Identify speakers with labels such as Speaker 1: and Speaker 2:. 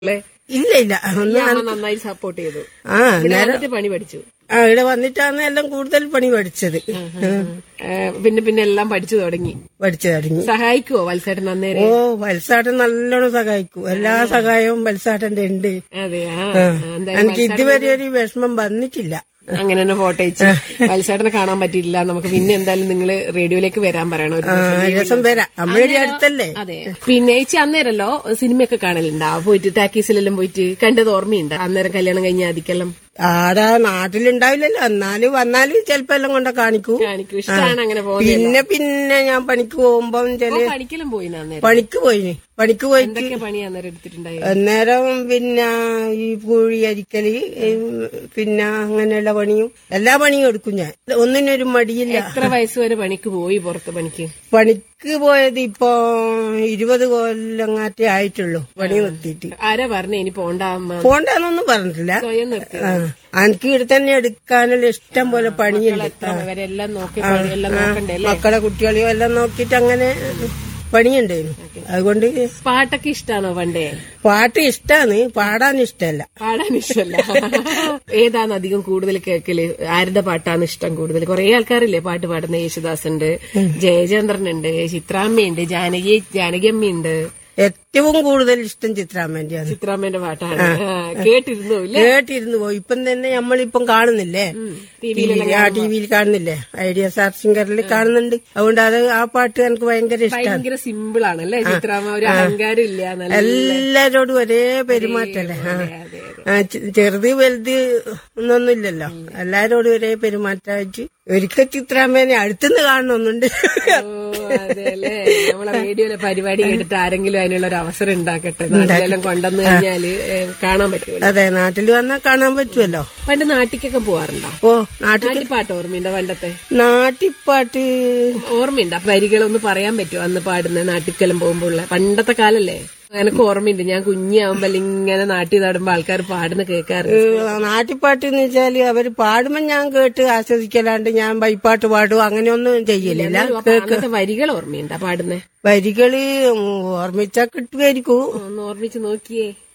Speaker 1: അല്ലേ
Speaker 2: ഇല്ല ഇല്ല ഒന്നും
Speaker 1: ഈ അമ്മ നന്നായി സപ്പോർട്ട് ചെയ്തു
Speaker 2: ആ
Speaker 1: ഇവിടെ
Speaker 2: നേരം
Speaker 1: വന്നിട്ട് പണി പഠിച്ചു
Speaker 2: ആ ഇവിടെ വന്നിട്ടാണ് എല്ലാം കൂടുതൽ പണി പഠിച്ചത്
Speaker 1: ഏ, പിന്നെ പിന്നെ എല്ലാം പഠിച്ചു തുടങ്ങി
Speaker 2: പഠിച്ചു തുടങ്ങി
Speaker 1: സഹായിക്കുവോ വത്സേട്ടൻ അന്നേരം
Speaker 2: ഓ വത്സാട്ടൻ നല്ലോണം സഹായിക്കും എല്ലാ സഹായവും വത്സാട്ടന്റെ ഉണ്ട്
Speaker 1: അതെ ആ
Speaker 2: ആ.
Speaker 1: എന്തായാലും
Speaker 2: എനിക്ക് ഇതുവരെ ഒരു വിഷമം വന്നിട്ടില്ല
Speaker 1: അങ്ങനെ തന്നെ ഫോട്ടോ അയച്ചു വത്സേട്ടനെ കാണാൻ പറ്റിയില്ല നമുക്ക് പിന്നെ എന്തായാലും നിങ്ങള് റേഡിയോയിലേക്ക് വരാൻ പറയണം ഒരു
Speaker 2: ആ
Speaker 1: ദിവസം.
Speaker 2: രസം വരാം നമ്മുടെ അടുത്തല്ലേ
Speaker 1: അതെ പിന്നെ ചേച്ചി അന്നേരല്ലോ സിനിമയൊക്കെ കാണലുണ്ടാ പോയിട്ട് ടാക്കീസിലെല്ലാം പോയിട്ട് കണ്ടത് ഓർമ്മയുണ്ട് അന്നേരം കല്യാണം കഴിഞ്ഞ ആദിക്കെല്ലാം
Speaker 2: ആടാ നാട്ടിലുണ്ടാവില്ലല്ലോ എന്നാലും വന്നാലും ചിലപ്പോ എല്ലാം കൊണ്ട കാണിക്കൂ
Speaker 1: കാണിക്കും ഇഷ്ടമാണ് അങ്ങനെ പോകുന്നത്
Speaker 2: പിന്നെ പിന്നെ ഞാൻ പണിക്ക് പോകുമ്പം ചില
Speaker 1: പഠിക്കലും പോയിന് അന്നേരം
Speaker 2: പണിക്ക് പോയിന് പണിക്ക് പോയിട്ട്
Speaker 1: എന്തൊക്കെ പണി അന്നേരം എടുത്തിട്ടുണ്ടായി
Speaker 2: അന്നേരം പിന്നെ ഈ പൂഴി അരിക്കല് ഉം, പിന്നെ അങ്ങനെയുള്ള പണിയും എല്ലാ പണിയും എടുക്കും ഞാൻ ഒന്നിനൊരു മടിയില്ല
Speaker 1: എത്ര വയസ്സ് വരെ പണിക്ക് പോയി പുറത്ത് പണിക്ക്
Speaker 2: പണിക്ക് പോയത് ഇപ്പൊ ഇരുപത് കൊല്ലങ്ങാറ്റേ ആയിട്ടുള്ളൂ പണി നിർത്തിയിട്ട്
Speaker 1: ആരാ പറഞ്ഞ ഇനി പോണ്ട അമ്മ
Speaker 2: പോണ്ടെന്നൊന്നും പറഞ്ഞിട്ടില്ല
Speaker 1: സ്വയം നിർത്തി
Speaker 2: ആ എനിക്ക് ഇവിടെ തന്നെ എടുക്കാനുള്ള ഇഷ്ടം പോലെ പണിയുണ്ട്
Speaker 1: എത്ര വരെ എല്ലാം നോക്കി പണിയെല്ലാം നോക്കണ്ടേ അല്ലേ
Speaker 2: മക്കളെ കുട്ടികളെയും എല്ലാം നോക്കിയിട്ട് അങ്ങനെ പണിയുണ്ടായിരുന്നു അതുകൊണ്ട്
Speaker 1: പാട്ടൊക്കെ ഇഷ്ടാണോ പണ്ടേ
Speaker 2: പാട്ട് ഇഷ്ടാണ് പാടാൻ ഇഷ്ടമല്ല
Speaker 1: പാടാൻ ഇഷ്ടമല്ല ഏതാണ് അധികം കൂടുതൽ കേൾക്കല് ആരുടെ പാട്ടാണ് ഇഷ്ടം കൂടുതൽ കുറെ ആൾക്കാരില്ലേ പാട്ട് പാടുന്ന യേശുദാസുണ്ട് ജയചന്ദ്രനുണ്ട് ചിത്രാമ്മയുണ്ട് ജാനകി ജാനകിയമ്മയുണ്ട്
Speaker 2: ഏറ്റവും കൂടുതൽ ഇഷ്ടം ചിത്രാമ്മന്റെയാണ്
Speaker 1: ചിത്രാമ്മന്റെ പാട്ടാണ് ആ, കേട്ടിരുന്നു ഇല്ലേ
Speaker 2: കേട്ടിരുന്നു പോയി ഇപ്പം തന്നെ നമ്മളിപ്പം കാണുന്നില്ലേ ആ ടി വിയിൽ കാണുന്നില്ലേ ഐഡിയ സ്റ്റാർ സിംഗറിൽ കാണുന്നുണ്ട് അതുകൊണ്ട് അത് ആ പാട്ട് എനിക്ക് ഭയങ്കര ഇഷ്ടമാണ്
Speaker 1: ഭയങ്കര സിമ്പിൾ ആണല്ലേ ചിത്രാമ്മ ഒരു അഹങ്കാരം ഇല്ല നല്ല
Speaker 2: എല്ലാരോടും ഒരേ പെരുമാറ്റല്ലേ ആ. ആ, ചെ- ചെറുത് വലുത് എന്നൊന്നുമില്ലല്ലോ എല്ലാരോടും ഒരേ പെരുമാറ്റമായിട്ട് ഒരിക്കൽ ചിത്രാമ്മേനെ അടുത്തുനിന്ന് കാണണമെന്നുണ്ട്
Speaker 1: ഓ അതെല്ലേ നമ്മളെ റേഡിയോയിലെ പരിപാടി കേട്ടിട്ട് ആരെങ്കിലും അതിനുള്ള ഒരു അവസരം ഉണ്ടാക്കട്ടെ നാട്ടിലെല്ലാം കൊണ്ടുവന്നു കഴിഞ്ഞാല് ഏ, കാണാൻ പറ്റുമല്ലോ
Speaker 2: അതെ നാട്ടിൽ വന്നാൽ കാണാൻ പറ്റുമല്ലോ
Speaker 1: പണ്ട് നാട്ടിക്കൊക്കെ പോവാറുണ്ടോ
Speaker 2: ഓ നാട്ടിൽ
Speaker 1: നാട്ടിപ്പാട്ട് ഓർമ്മയുണ്ടോ പണ്ടത്തെ
Speaker 2: നാട്ടിപ്പാട്ട്
Speaker 1: ഓർമ്മയുണ്ട് ആ വരികളൊന്ന് പറയാൻ പറ്റുമോ അന്ന് പാടുന്ന നാട്ടിക്കെല്ലാം പോകുമ്പോ ഉള്ള പണ്ടത്തെ കാലല്ലേ എനിക്ക് ഓർമ്മയുണ്ട് ഞാൻ കുഞ്ഞാവുമ്പോ ഇങ്ങനെ നാട്ടിൽ നടുമ്പോ ആൾക്കാർ പാടുന്ന കേൾക്കാറ്
Speaker 2: ഏഹ് നാട്ടിപ്പാട്ട് എന്ന് വെച്ചാല് അവര് പാടുമ്പോ ഞാൻ കേട്ട് ആസ്വദിക്കലാണ്ട് ഞാൻ ബൈപ്പാട്ട് പാടും അങ്ങനെയൊന്നും ചെയ്യലില്ല
Speaker 1: അപ്പൊ അന്നത്തെ വരികൾ ഓർമ്മയുണ്ടാ പാടുന്നേ
Speaker 2: വരികള് ഓർമ്മിച്ചാ കിട്ടുമായിരിക്കും
Speaker 1: ഒന്ന് ഓർമ്മിച്ച് നോക്കിയേ